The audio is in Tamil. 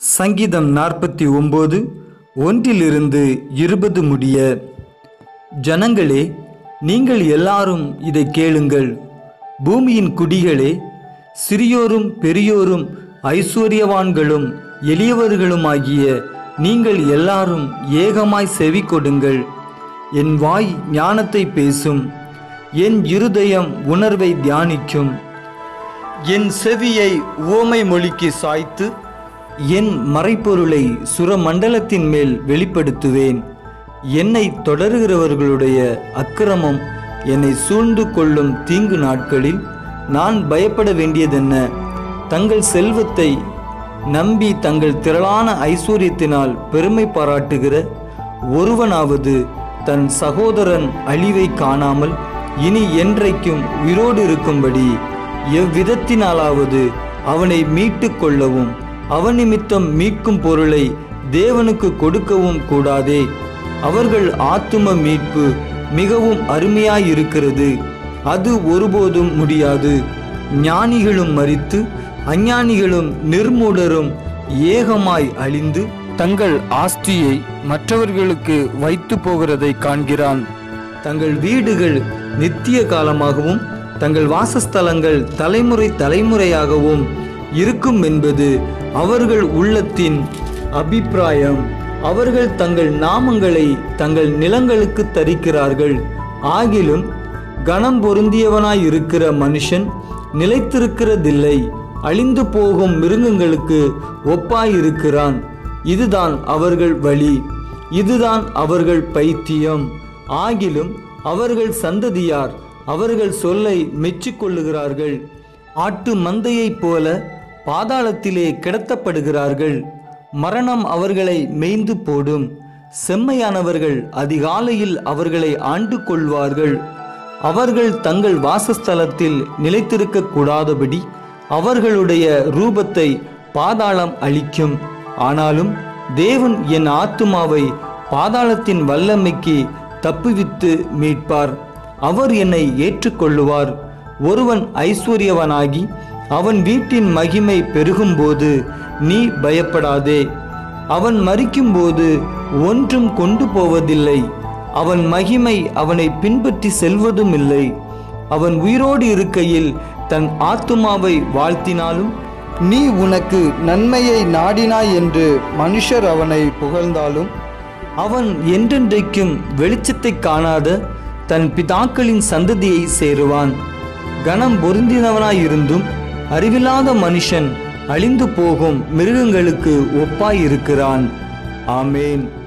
சங்கீதம் நாற்பத்தி ஒம்பது ஒன்றிலிருந்து இருபது முடிய ஜனங்களே நீங்கள் எல்லாரும் இதை கேளுங்கள் பூமியின் குடிகளே சிறியோரும் பெரியோரும் ஐஸ்வர்யவான்களும் எளியவர்களுமாகிய நீங்கள் எல்லாரும் ஏகமாய் செவி கொடுங்கள் என் வாய் ஞானத்தை பேசும் என் இருதயம் உணர்வை தியானிக்கும் என் செவியை உவமை மொழிக்கு சாய்த்து என் மறைப்பொருளை சுரமண்டலத்தின் மேல் வெளிப்படுத்துவேன் என்னை தொடருகிறவர்களுடைய அக்கிரமம் என்னை சூழ்ந்து கொள்ளும் தீங்கு நாட்களில் நான் பயப்பட வேண்டியதென்ன தங்கள் செல்வத்தை நம்பி தங்கள் திரளான ஐஸ்வர்யத்தினால் பெருமை பாராட்டுகிற ஒருவனாவது தன் சகோதரன் அழிவை காணாமல் இனி என்றைக்கும் உயிரோடு இருக்கும்படி எவ்விதத்தினாலாவது அவனை மீட்டு கொள்ளவும் அவன் நிமித்தம் மீட்கும் பொருளை தேவனுக்கு கொடுக்கவும் கூடாதே அவர்கள் ஆத்தும மீட்பு மிகவும் அருமையாயிருக்கிறது அது ஒருபோதும் முடியாது ஞானிகளும் மரித்து அஞ்ஞானிகளும் நிர்மூடரும் ஏகமாய் அழிந்து தங்கள் ஆஸ்தியை மற்றவர்களுக்கு வைத்து போகிறதை காண்கிறான் தங்கள் வீடுகள் நித்திய காலமாகவும் தங்கள் வாசஸ்தலங்கள் தலைமுறை தலைமுறையாகவும் இருக்கும் என்பது அவர்கள் உள்ளத்தின் அபிப்பிராயம் அவர்கள் தங்கள் நாமங்களை தங்கள் நிலங்களுக்கு தரிக்கிறார்கள் ஆகிலும் கணம் பொருந்தியவனாயிருக்கிற மனுஷன் நிலைத்திருக்கிறதில்லை அழிந்து போகும் மிருகங்களுக்கு ஒப்பாயிருக்கிறான் இதுதான் அவர்கள் வழி இதுதான் அவர்கள் பைத்தியம் ஆகிலும் அவர்கள் சந்ததியார் அவர்கள் சொல்லை மெச்சிக்கொள்ளுகிறார்கள் ஆட்டு மந்தையைப் போல பாதாளத்திலே கிடத்தப்படுகிறார்கள் மரணம் அவர்களை மேய்ந்து போடும் செம்மையானவர்கள் அதிகாலையில் அவர்களை ஆண்டு கொள்வார்கள் அவர்கள் தங்கள் வாசஸ்தலத்தில் நிலைத்திருக்க கூடாதபடி அவர்களுடைய ரூபத்தை பாதாளம் அளிக்கும் ஆனாலும் தேவன் என் ஆத்துமாவை பாதாளத்தின் வல்லமைக்கு தப்புவித்து மீட்பார் அவர் என்னை ஏற்றுக்கொள்ளுவார் ஒருவன் ஐஸ்வர்யவனாகி அவன் வீட்டின் மகிமை பெருகும்போது நீ பயப்படாதே அவன் மறிக்கும்போது ஒன்றும் கொண்டு போவதில்லை அவன் மகிமை அவனை பின்பற்றி செல்வதும் இல்லை அவன் உயிரோடு இருக்கையில் தன் ஆத்துமாவை வாழ்த்தினாலும் நீ உனக்கு நன்மையை நாடினாய் என்று மனுஷர் அவனை புகழ்ந்தாலும் அவன் என்றென்றைக்கும் வெளிச்சத்தை காணாத தன் பிதாக்களின் சந்ததியை சேருவான் கனம் பொருந்தினவனாயிருந்தும் அறிவில்லாத மனுஷன் அழிந்து போகும் மிருகங்களுக்கு ஒப்பாயிருக்கிறான் ஆமேன்